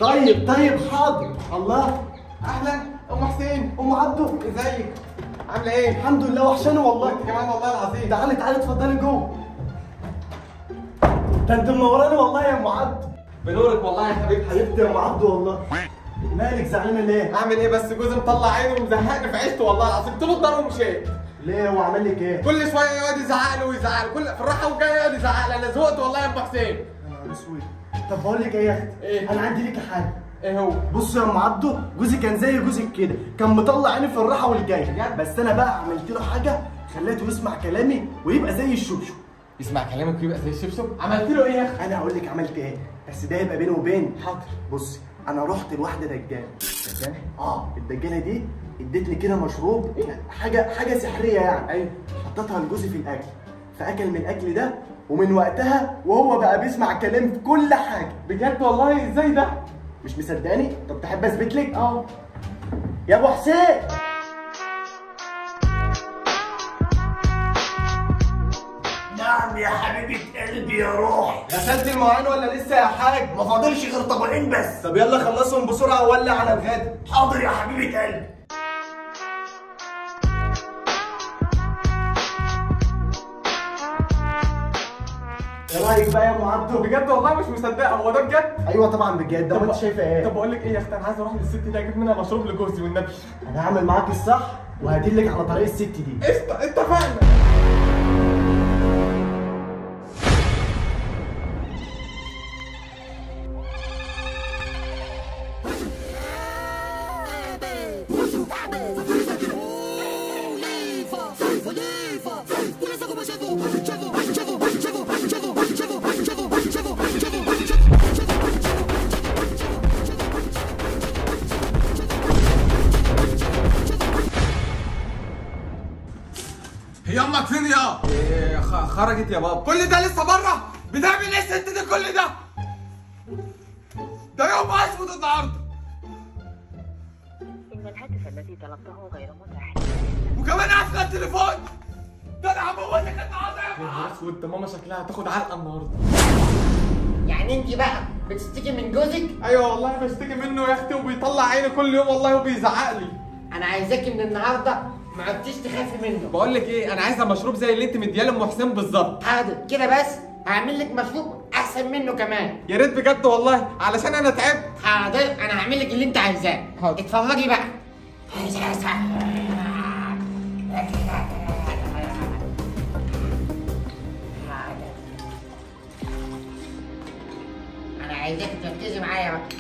طيب طيب حاضر الله اهلا ام حسين ام عبده ازيك عامله ايه الحمد لله وحشاني والله وانت كمان والله العظيم تعالي تعالي اتفضلي جوه ده انت منوراني والله يا ام عبده بنورك والله يا حبيبتي حبيبتي يا ام عبده والله مالك زعلانه ليه؟ اعمل ايه بس جوزي مطلع عيني ومزهقني في عيشته والله العظيم طول الدار ومشيت ليه هو عمل لك ايه؟ كل شويه يقعد يزعق لي ويزعق لي كل في الراحه وجاي يقعد يزعق لي انا زهقت والله يا ام حسين يا نهار اسود طب بقول لك ايه يا اختي؟ إيه؟ انا عندي لك حاجه ايه هو بص يا ام عبده جوزي كان زي جوزك كده كان مطلع عيني في الراحه والجايه بجد؟ بس انا بقى عملت له حاجه خليته يسمع كلامي ويبقى زي الشبشب يسمع كلامك ويبقى زي الشبشب عملت له ايه يا اخي انا هقول لك عملت ايه بس ده يبقى بيني وبين حاضر بص انا رحت لواحده دجاله دجاله اه الدجاله دي ادتني كده مشروب حاجه حاجه سحريه يعني ايوه حطيتها لجوزي في الاكل فاكل من الاكل ده ومن وقتها وهو بقى بيسمع كلامي في كل حاجه بجد والله ازاي ده مش مصدقاني طب تحب اثبت لك اه يا ابو حسين نعم يا حبيبة قلبي يا روح غسلت المواعين ولا لسه يا حاج ما فاضلش غير طبقين بس طب يلا خلصهم بسرعه وولع على الغدا حاضر يا حبيبة قلبي ايه رايك بقى يا ام عبده بجد والله مش مصدقه هو ده بجد ايوه طبعا بجد ده انت شايفه ايه طب بقول لك ايه يا اختي انا عايز اروح للست دي اجيب منها مشروب لجوزي والنبي انا هعمل معاك الصح وهدلك على طريق الست دي قشطه اتفقنا هي امك فين يا إيه خ- خرجت يا بابا كل ده لسه بره بتعمل ايه الست دي كل ده ده يوم اسود النهارده إن الهاتف الذي طلبته غير متاح وكمان قافله التليفون ده انا هموتك النهارده يا نهار اسود ده ماما شكلها هتاخد علقه النهارده يعني انت بقى بتشتكي من جوزك ايوه والله بشتكي منه يا اختي وبيطلع عيني كل يوم والله وبيزعق لي انا عايزاكي من النهارده ما عدتيش تخافي منه بقول لك ايه انا عايزه مشروب زي اللي انت مدياه لام حسين بالظبط حاضر كده بس هعمل لك مشروب احسن منه كمان يا ريت بجد والله علشان انا تعبت حاضر انا هعمل لك اللي انت عايزاه حاضر. اتفرجي بقى انا عايزاك تركزي معايا بقى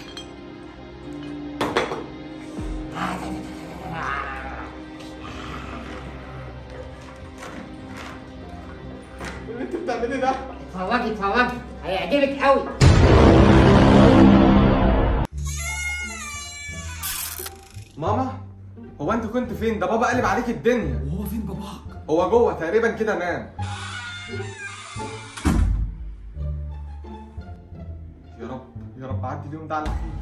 اللي انت بتعمليه ده اتفرجي اتفرجي هيعجبك قوي ماما هو انت كنت فين ده بابا قلب عليك الدنيا وهو فين باباك هو جوه تقريبا كده نام يا رب يا رب عدي اليوم ده على خير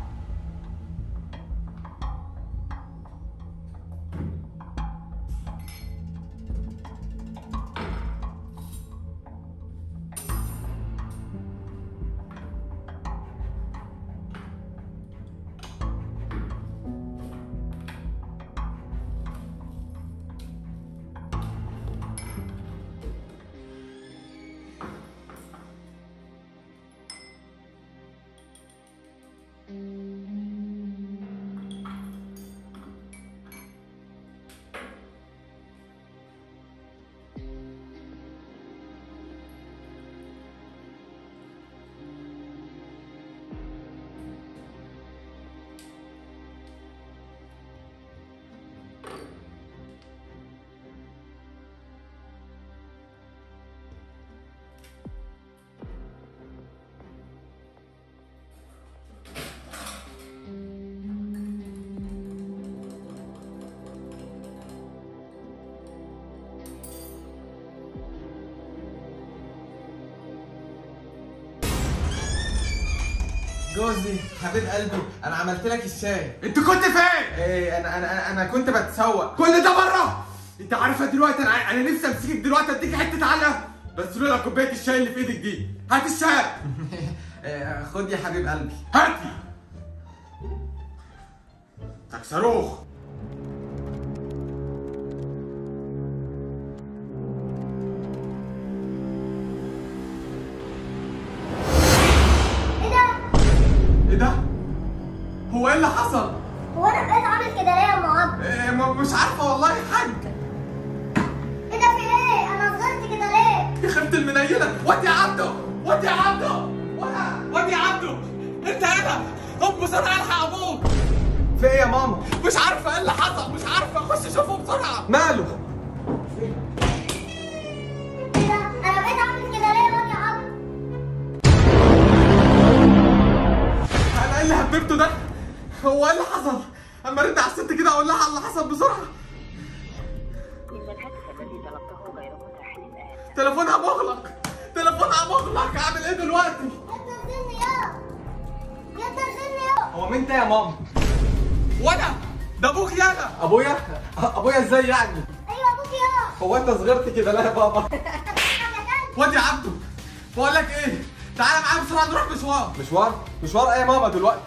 جوزي حبيب قلبي انا عملت لك الشاي انت كنت فين ايه انا انا انا, أنا كنت بتسوق كل ده بره انت عارفه دلوقتي انا انا نفسي امسكك دلوقتي اديك حته علقه بس لولا كوبايه الشاي اللي في ايدك دي هات الشاي خد يا حبيب قلبي هاتي انك صاروخ ايه ده؟ ايه ده؟ هو ايه اللي حصل؟ هو انا بقيت عامل كده ليه يا ام عبد؟ إيه م- مش عارفه والله يا حاج ايه ده في ايه؟ انا صغرت كده ليه؟ يا خيبة المنيلة واد يا عبده واد يا عبده واد- واد يا عبده انت هنا قوم بسرعة الحق ابوك في ايه يا ماما؟ مش عارفة ايه اللي حصل مش عارفة خش شوفه بسرعة ماله؟ ايه ده؟ انا بقيت عامل كده ليه يا عبد؟ انا ايه اللي هببته ده؟ هو ايه اللي حصل؟ اما رد على الست كده اقول لها على اللي حصل بسرعة إن الهاتف الذي طلبته غير متاح الآن تليفونها مغلق تليفونها مغلق اعمل ايه دلوقتي؟ انت ترزلني يا يا ترزلني يا هو مين ده يا ماما؟ وانا ده ابوك يانا ابويا؟ ابويا ازاي يعني؟ ايوه ابوك يا هو انت صغرت كده لا يا بابا؟ واد يا عبده بقول لك ايه؟ تعالى معايا بسرعة نروح مشوار مشوار؟ مشوار ايه يا ماما دلوقتي؟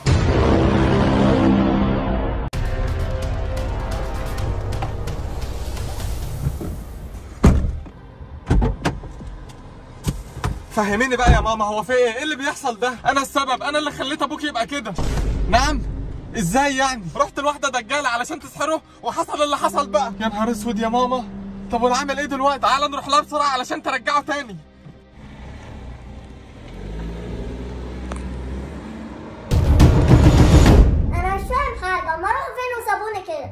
فهميني بقى يا ماما هو في ايه؟ ايه اللي بيحصل ده؟ انا السبب انا اللي خليت ابوك يبقى كده نعم ازاي يعني؟ رحت لواحده دجاله علشان تسحره وحصل اللي حصل بقى يا نهار اسود يا ماما طب ونعمل ايه دلوقتي؟ تعالى نروح لها بسرعه علشان ترجعه تاني انا مش فاهم حاجه ما اروح فين وسابوني كده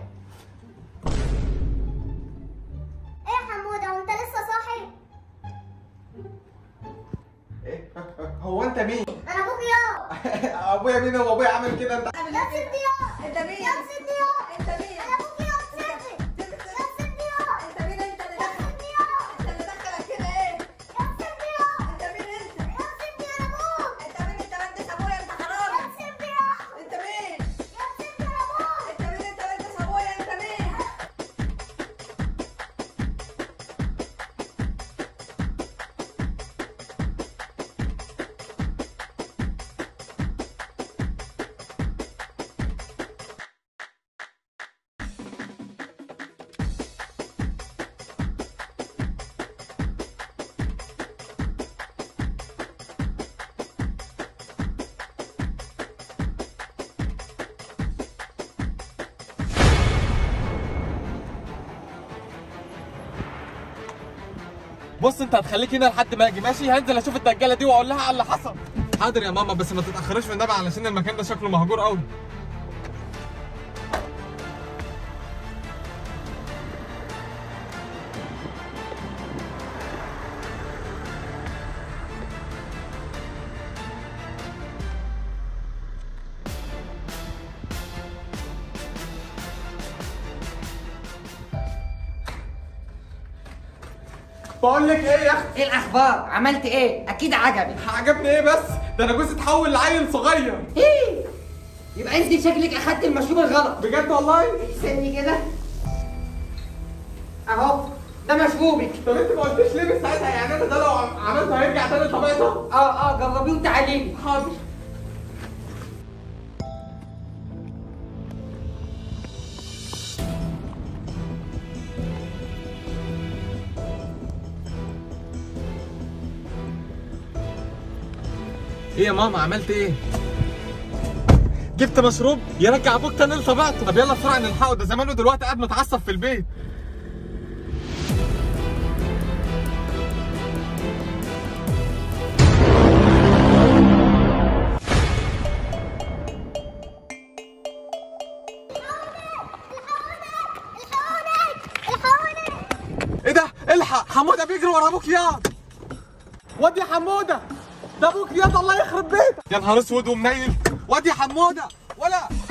ايه يا حموده وانت لسه صاحي هو انت مين؟ انا ابوك يا ابويا مين هو ابويا عامل كده انت يا ستي يا انت مين؟ يا ستي يا انت مين؟ انا ابوك يا ستي يا ستي يا انت مين انت اللي يا دخل ستي يا انت اللي دخلك كده ايه؟ يا ستي يا انت مين انت؟ يا ستي يا ابوك انت مين انت بنت ابويا انت يا حرامي ستي يا انت مين؟ يا ستي يا ابوك انت مين انت بنت ابويا انت مين؟ بص انت هتخليك هنا لحد ما اجي ماشي هنزل اشوف الدجاله دي واقول لها على اللي حصل حاضر يا ماما بس ما تتاخريش في النبي علشان المكان ده شكله مهجور قوي بقول لك ايه يا اختي ايه الاخبار عملت ايه اكيد عجبك عجبني ايه بس ده انا جوزي اتحول لعيل صغير ايه يبقى انت شكلك اخدت المشروب الغلط بجد والله استني كده اهو ده مشروبك طب انت ما قلتش ليه من ساعتها يعني انا ده لو عم- عملته هيرجع تاني لطبيعته اه اه جربيه وتعالي لي حاضر ايه يا ماما عملت ايه؟ جبت مشروب يرجع ابوك تاني لطبيعته طب يلا بسرعه نلحقه ده زمانه دلوقتي قاعد متعصب في البيت ايه ده؟ الحق حموده بيجري ورا ابوك ياض واد يا حموده ده ابوك ياض الله يخرب بيتك يا نهار اسود ومنيل واد يا حموده ولا